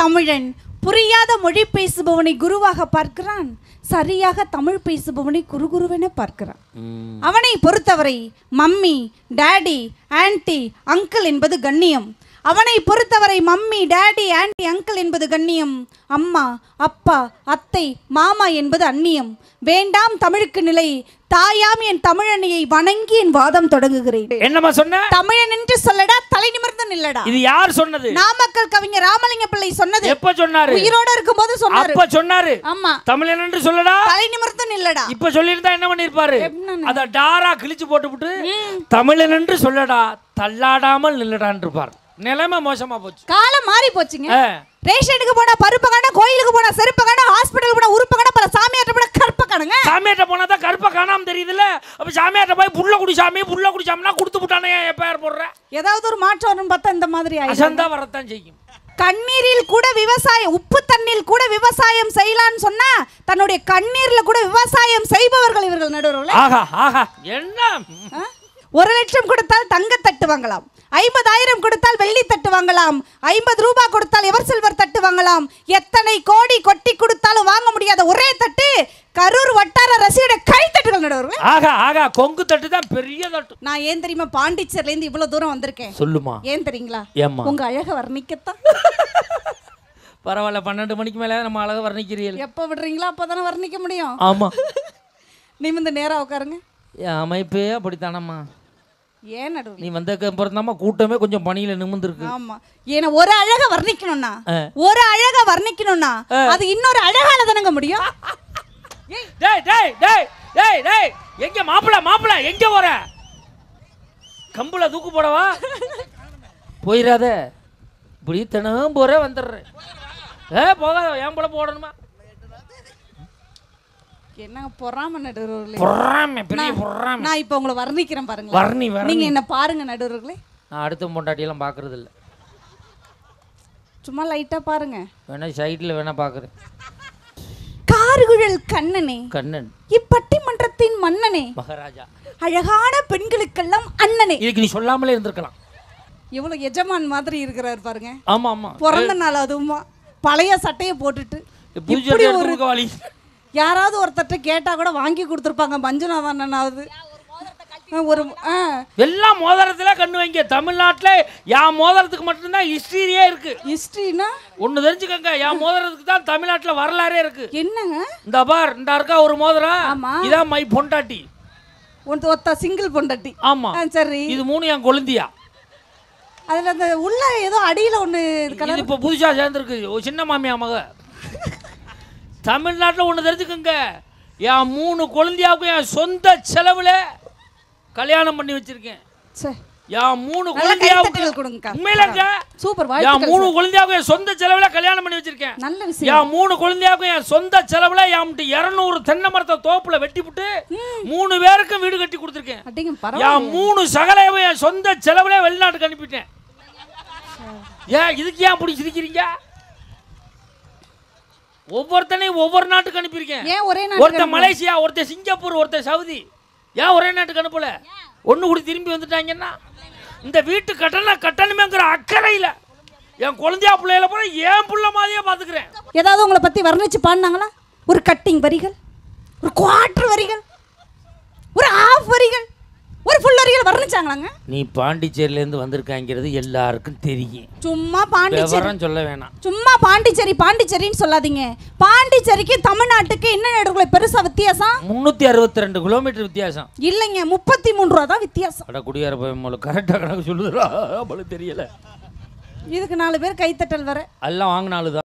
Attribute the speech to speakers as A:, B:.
A: தமிழன் புரியாத மொழி பேசுபவனை குருவாக பார்க்கிறான் சரியாக தமிழ் பேசுபவனை குரு குருவென பார்க்கிறான்
B: ம்.
A: அவனை பொறுத்தவரை மம்மி டாடி ஆன்ட்டி அங்கிள் என்பது கண்ணியம் அவனை பொறுத்தவரை மம்மி டாடி ஆன்ட்டி அங்கிள் என்பது கண்ணியம் அம்மா அப்பா அத்தை மாமா என்பது அந்நியம் வேண்டாம் தமிழுக்கு நிலை தாயாம் என் தமிழனையை வணங்கி என் வாதம் தொடங்குகிறேன்
B: என்னம்மா சொன்ன
A: தமிழன் என்று சொல்லடா தலை நிமிர்ந்து நில்லடா
B: இது யார் சொன்னது
A: நாமக்கல் கவிஞர் ராமலிங்க பிள்ளை சொன்னது
B: எப்ப சொன்னாரு
A: உயிரோட இருக்கும்போது சொன்னாரு
B: அப்ப சொன்னாரு
A: ஆமா
B: தமிழன் என்று சொல்லடா
A: தலை நிமிர்ந்து நில்லடா
B: இப்ப சொல்லியிருந்தா என்ன பண்ணிருப்பாரு
A: என்னன்னு?
B: அத டாரா கிழிச்சு போட்டுவிட்டு தமிழன் என்று சொல்லடா தள்ளாடாமல் நில்லடான்னு இருப்பார் நிலைமை மோசமா போச்சு
A: காலம் மாறி போச்சுங்க
B: ஆ.
A: ரேஷனுக்கு போனா பருப்பு காண கோயிலுக்கு போனா செருப்பு காண ஹாஸ்பிட்டலுக்கு போனா உறுப்பு காண பல சாமியார்ட்ட போனா கற்ப காணுங்க
B: சாமியார்ட்ட போனா தான் கருப்பை காணாம தெரியுதுல்ல அப்ப சாமியார்ட்ட போய் புள்ள குடி சாமி புள்ள குடி சாமினா கொடுத்து விட்டானே என் பேர் போடுற
A: ஏதாவது ஒரு மாற்றம் வரும்னு பார்த்தா இந்த மாதிரி ஆயிடும்
B: அசந்தா வரத்தான் செய்யும்
A: கண்ணீரில் கூட விவசாயம் உப்பு தண்ணில் கூட விவசாயம் செய்யலாம்னு சொன்னா தன்னுடைய கண்ணீர்ல கூட விவசாயம் செய்பவர்கள் இவர்கள் நடுவர்களே
B: ஆஹா ஆஹா என்ன
A: ஆ? ஒரு லட்சம் கொடுத்தால் தங்க தட்டு வாங்கலாம் ஐம்பதாயிரம் கொடுத்தால் வெள்ளி தட்டு வாங்கலாம் ஐம்பது ரூபாய் கொடுத்தால் எவர் சில்வர் தட்டு வாங்கலாம் எத்தனை கோடி கொட்டி கொடுத்தாலும் வாங்க முடியாத ஒரே தட்டு கரூர் வட்டார ரசிகட கைத்தட்டுகள் நடுவர்களே
B: ஆகா ஆகா கொங்கு தட்டு தான் பெரிய தட்டு
A: நான் ஏன் தெரியுமா பாண்டிச்சேரில இருந்து இவ்வளவு தூரம் வந்திருக்கேன்
B: சொல்லுமா
A: ஏன் தெரியுங்களா
B: ஏம்மா
A: உங்க அழக வர்ணிக்கத்தான்
B: பரவாயில்ல பன்னெண்டு மணிக்கு மேல நம்ம அழகா வர்ணிக்கிறீர்கள்
A: எப்போ விடுறீங்களோ அப்பதானே வர்ணிக்க முடியும்
B: ஆமா
A: நிமிந்து நேரா உட்காருங்க
B: என் அமைப்பே அப்படித்தானம்மா
A: ஏன் நடுவில்
B: நீ வந்ததுக்கு அப்புறம் தாம்மா கூட்டமே கொஞ்சம் பணியில நிமிர்ந்துருக்கு
A: ஆமா ஏன்னா ஒரு அழக வர்ணிக்கணும்னா
B: ஆ.
A: ஒரு அழக வர்ணிக்கணும்னா அது இன்னொரு அழகால தானங்க முடியும்
B: டேய் டேய் டேய் டேய் டேய் எங்க மாப்பிள மாப்பிள எங்க போற கம்புல தூக்கு போடவா போயிடாத இப்படி தினம் போற வந்துடுறேன் ஏ போகாத என் போல போடணுமா
A: என்னங்க பொறாம நடுவர்களே
B: பொறாம பெரிய பொறாம
A: நான் இப்போ உங்களை வர்ணிக்கிறேன் பாருங்க
B: வர்ணி வர்ணி
A: நீங்க என்ன பாருங்க நடுவர்களே
B: நான் அடுத்த பொண்டாட்டியெல்லாம் பார்க்கறது இல்ல
A: சும்மா லைட்டா பாருங்க
B: வேணா சைடில் வேணா பார்க்குறேன்
A: கார்குழல் கண்ணனே
B: கண்ணன்
A: இப்பட்டிமன்றத்தின் மன்னனே
B: மகாராஜா
A: அழகான பெண்களுக்கெல்லாம் அண்ணனே
B: இதுக்கு நீ சொல்லாமலே இருந்திருக்கலாம்
A: எவ்வளவு எஜமான் மாதிரி இருக்கிறார் பாருங்க
B: ஆமா ஆமா
A: பிறந்த நாள் அதுவுமா பழைய சட்டையை போட்டுட்டு இப்படி
B: புதுச்சேரி
A: ஒரு
B: எடுத்து வாலி
A: யாராவது ஒருத்தட்ட கேட்டா கூட வாங்கி கொடுத்துருப்பாங்க மஞ்சுநாதன் அண்ணனாவது ஒரு ஆ
B: எல்லாம் மோதிரத்துல கண்ணு வைங்க தமிழ்நாட்டுல என் மோதிரத்துக்கு மட்டும்தான் ஹிஸ்டரியே இருக்கு
A: ஹிஸ்ட்ரினா
B: ஒண்ணு தெரிஞ்சுக்கங்க என் மோதிரத்துக்கு தான் தமிழ்நாட்டுல வரலாறே இருக்கு
A: என்னங்க
B: இந்த பார் இந்த இருக்கா ஒரு மோதிரம்
A: ஆமா.
B: இதான் மை பொண்டாட்டி
A: ஒருத்த ஒத்த சிங்கிள் பொண்டாட்டி
B: ஆமா
A: ஆ சரி
B: இது மூணு என் கொழுந்தியா
A: அதுல அந்த உள்ள ஏதோ அடியில ஒண்ணு
B: இது இப்ப புதுசா சேர்ந்துருக்கு ஒரு சின்ன மாமியா மக தமிழ்நாட்டுல ஒண்ணு தெரிஞ்சுக்கங்க என் மூணு குழந்தையாவுக்கும் என் சொந்த செலவுல கல்யாணம் பண்ணி வச்சிருக்கேன்
A: சரி
B: என் மூணு
A: நல்ல
B: குழந்தையாவுக்கு
A: கைத்தட்டல் கொடுங்கக்கா.
B: உண்மையிலங்க
A: சூப்பர்
B: என்
A: வாழ்த்துக்கள்
B: மூணு குழந்தையாவுக்கும் என் சொந்த செலவுல கல்யாணம் பண்ணி வச்சிருக்கேன்
A: நல்ல விஷயம்
B: என் மூணு குழந்தையாவுக்கும் என் சொந்த செலவுல என் இரநூறு தென்னை மரத்தை தோப்புல வெட்டி விட்டு மூணு பேருக்கும் வீடு கட்டி கொடுத்துருக்கேன்
A: அப்படிங்க பரவாயில்ல
B: என் மூணு சகலையும் என் சொந்த செலவுல வெளிநாட்டுக்கு அனுப்பிட்டேன் ஏன் இதுக்கு ஏன் அப்படி சிரிக்கிறீங்க ஒவ்வொருத்தனையும் ஒவ்வொரு நாட்டுக்கு அனுப்பியிருக்கேன்
A: ஏன் ஒரே நாட்டுக்கு
B: ஒருத்தன் மலேசியா ஒருத்தன் சிங்கப்பூர் ஒருத்தன் சவுதி ஏன் ஒரே நாட்டுக்கு அனுப்பல ஒண்ணு கூட திரும்பி வந்துட்டாங்கன்னா இந்த வீட்டு கட்டணம் கட்டணமேங்கிற அக்கறையில் என் குழந்தையா பிள்ளையில போற என் புள்ள மாதிரியே பாத்துக்கிறேன்
A: ஏதாவது உங்களை பத்தி வர்ணிச்சு பாடினாங்களா ஒரு கட்டிங் வரிகள் ஒரு குவார்டர் வரிகள் ஒரு ஆஃப் வரிகள் ஒரு ஃபுல் வரிகள் வர்ணிச்சாங்களாங்க
B: நீ பாண்டிச்சேரியில இருந்து வந்திருக்காங்கிறது எல்லாருக்கும் தெரியும்
A: சும்மா பாண்டிச்சேரி
B: விவரம் சொல்ல வேணாம்
A: சும்மா பாண்டிச்சேரி பாண்டிச்சேரின்னு சொல்லாதீங்க பாண்டிச்சேரிக்கு தமிழ்நாட்டுக்கு என்ன நடுவுல பெருசா வித்தியாசம்
B: முந்நூற்றி அறுபத்தி ரெண்டு கிலோமீட்டர் வித்தியாசம்
A: இல்லைங்க முப்பத்தி மூணு ரூபா தான் வித்தியாசம்
B: அட குடியார போய் மூலம் கரெக்டாக கணக்கு சொல்லுதுரா அவளுக்கு தெரியல
A: இதுக்கு நாலு பேர் கைத்தட்டல் வர
B: எல்லாம் வாங்கினாலும்